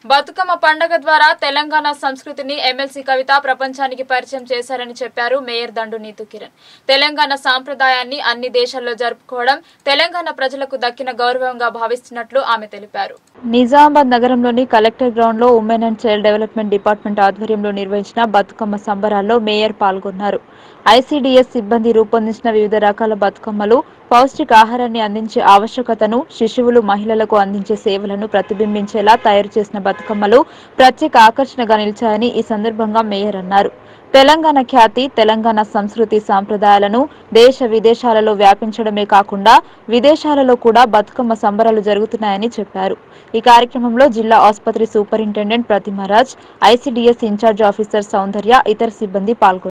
బతుకమ్మ పండగ ద్వారా తెలంగాణ సంస్కృతిని ఎమ్మెల్సీ కవిత ప్రపంచానికి పరిచయం చేశారని చెప్పారు మేయర్ దండు నీతు కిరణ్ తెలంగాణ సాంప్రదాయాన్ని అన్ని దేశాల్లో జరుపుకోవడం తెలంగాణ ప్రజలకు దక్కిన గౌరవంగా భావిస్తున్నట్లు ఆమె తెలిపారు నిజామాబాద్ నగరంలోని కలెక్టర్ గ్రౌండ్ లో women and child development department ఆధ్వర్యంలో నిర్వహించిన బతుకమ్మ సంబరాల్లో మేయర్ పాల్గొన్నారు ఐసీడీఎస్ సిబ్బంది రూపొందించిన వివిధ రకాల బతుకమ్మలు పౌష్టికాహారాన్ని అందించే ఆవశ్యకతను శిశువులు మహిళలకు అందించే సేవలను ప్రతిబింబించేలా తయారు చేసిన బతుకమ్మలు ప్రత్యేక ఆకర్షణగా నిలిచాయని ఈ సందర్భంగా మేయర్ అన్నారు తెలంగాణ ఖ్యాతి తెలంగాణ సంస్కృతి సాంప్రదాయాలను దేశ విదేశాలలో వ్యాపించడమే కాకుండా విదేశాలలో కూడా బతుకమ్మ సంబరాలు జరుగుతున్నాయని చెప్పారు ఈ కార్యక్రమంలో జిల్లా ఆసుపత్రి superintendent Pratima Raj ICDS in-charge officer Soundarya ఇతర సిబ్బంది పాల్గొన్నారు